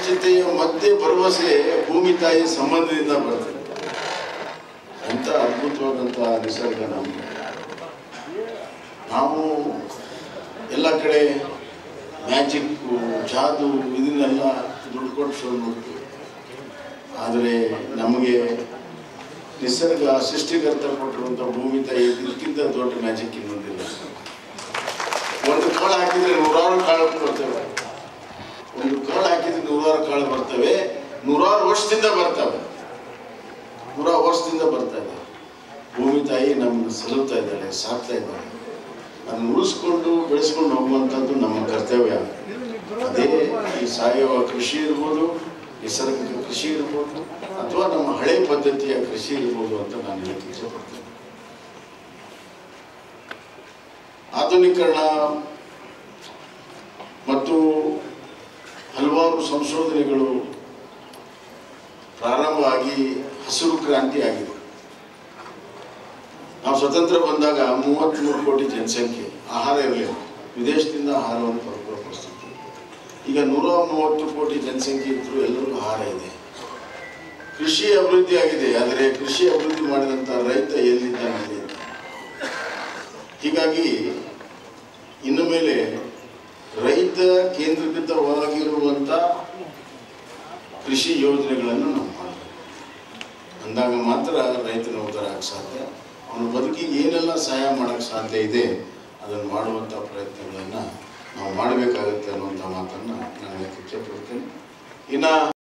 ಅನಿಶ್ಚಿತೆಯ ಮಧ್ಯೆ ಭರವಸೆ ಭೂಮಿ ತಾಯಿ ಸಂಬಂಧದಿಂದ ಬರ್ತದೆ ಅಂತ ಅದ್ಭುತವಾದಂಥ ನಿಸರ್ಗ ನಮಗೆ ನಾವು ಎಲ್ಲ ಕಡೆ ಮ್ಯಾಜಿಕ್ಕು ಜಾದು ಇದನ್ನೆಲ್ಲ ದುಡ್ಡು ಕೊಟ್ಟು ಶುರು ಮಾಡ್ತೀವಿ ಆದರೆ ನಮಗೆ ನಿಸರ್ಗ ಸೃಷ್ಟಿಕರ್ತ ಕೊಟ್ಟಿರುವಂಥ ಭೂಮಿ ತಾಯಿ ಇದಕ್ಕಿಂತ ದೊಡ್ಡ ಮ್ಯಾಜಿಕ್ ಇನ್ನೊಂದಿಲ್ಲ ಒಂದು ಕಾಳು ಹಾಕಿದ್ರೆ ನೂರಾರು ಕಾಳು ಬರ್ತವೆ ಒಂದು ಕಾಳು ಹಾಕಿದ್ರೆ ನೂರಾರು ಕಾಳು ಬರ್ತವೆ ನೂರಾರು ವರ್ಷದಿಂದ ಬರ್ತವೆ ನೂರಾರು ವರ್ಷದಿಂದ ಬರ್ತವೆ ಭೂಮಿ ತಾಯಿ ನಮ್ಮನ್ನು ಸಲುತ್ತಾ ಇದ್ದಾಳೆ ಸಾಕ್ತಾ ಇದ್ದಾಳೆ ಅದನ್ನು ಉಳಿಸ್ಕೊಂಡು ಬೆಳೆಸ್ಕೊಂಡು ಹೋಗುವಂಥದ್ದು ನಮ್ಮ ಕರ್ತವ್ಯ ಅದೇ ಈ ಸಾವಯವ ಕೃಷಿ ಇರ್ಬೋದು ನೈಸರ್ಗಿಕ ಕೃಷಿ ಇರ್ಬೋದು ಅಥವಾ ನಮ್ಮ ಹಳೆ ಪದ್ಧತಿಯ ಕೃಷಿ ಇರ್ಬೋದು ಅಂತ ನಾನು ಹೇಳಕ್ಕೆ ಇಷ್ಟಪಡ್ತೇನೆ ಆಧುನೀಕರಣ ಮತ್ತು ಹಲವಾರು ಸಂಶೋಧನೆಗಳು ಪ್ರಾರಂಭ ಆಗಿ ಹಸಿರು ಕ್ರಾಂತಿ ಆಗಿದೆ ನಾವು ಸ್ವತಂತ್ರ ಬಂದಾಗ ಮೂವತ್ತ್ಮೂರು ಕೋಟಿ ಜನಸಂಖ್ಯೆ ಆಹಾರ ಇರಲಿಲ್ಲ ವಿದೇಶದಿಂದ ಆಹಾರವನ್ನು ಪಡ್ಕೊಳ್ಳೋ ಪರಿಸ್ಥಿತಿ ಈಗ ನೂರ ಮೂವತ್ತು ಕೋಟಿ ಜನಸಂಖ್ಯೆ ಇದ್ದರೂ ಎಲ್ಲರಿಗೂ ಆಹಾರ ಇದೆ ಕೃಷಿ ಅಭಿವೃದ್ಧಿ ಆಗಿದೆ ಆದರೆ ಕೃಷಿ ಅಭಿವೃದ್ಧಿ ಮಾಡಿದಂಥ ರೈತ ಎಲ್ಲಿದ್ದಾನೆ ಹೀಗಾಗಿ ಇನ್ನು ಮೇಲೆ ರೈತ ಕೇಂದ್ರೀಕೃತವಾಗಿರುವಂಥ ಕೃಷಿ ಯೋಜನೆಗಳನ್ನು ನಾವು ಮಾಡಬೇಕು ಅಂದಾಗ ಮಾತ್ರ ರೈತನ ಉದ್ಧಾರ ಆಗಕ್ಕೆ ಸಾಧ್ಯ ಅವನ ಬದುಕಿಗೆ ಏನೆಲ್ಲ ಸಹಾಯ ಮಾಡೋಕ್ಕೆ ಸಾಧ್ಯ ಇದೆ ಅದನ್ನು ಮಾಡುವಂಥ ಪ್ರಯತ್ನಗಳನ್ನು ನಾವು ಮಾಡಬೇಕಾಗುತ್ತೆ ಅನ್ನುವಂಥ ಮಾತನ್ನು ನಾನು ಹೇಳಕ್ಕೆ ಇಚ್ಛೆಪಡ್ತೇನೆ ಇನ್ನು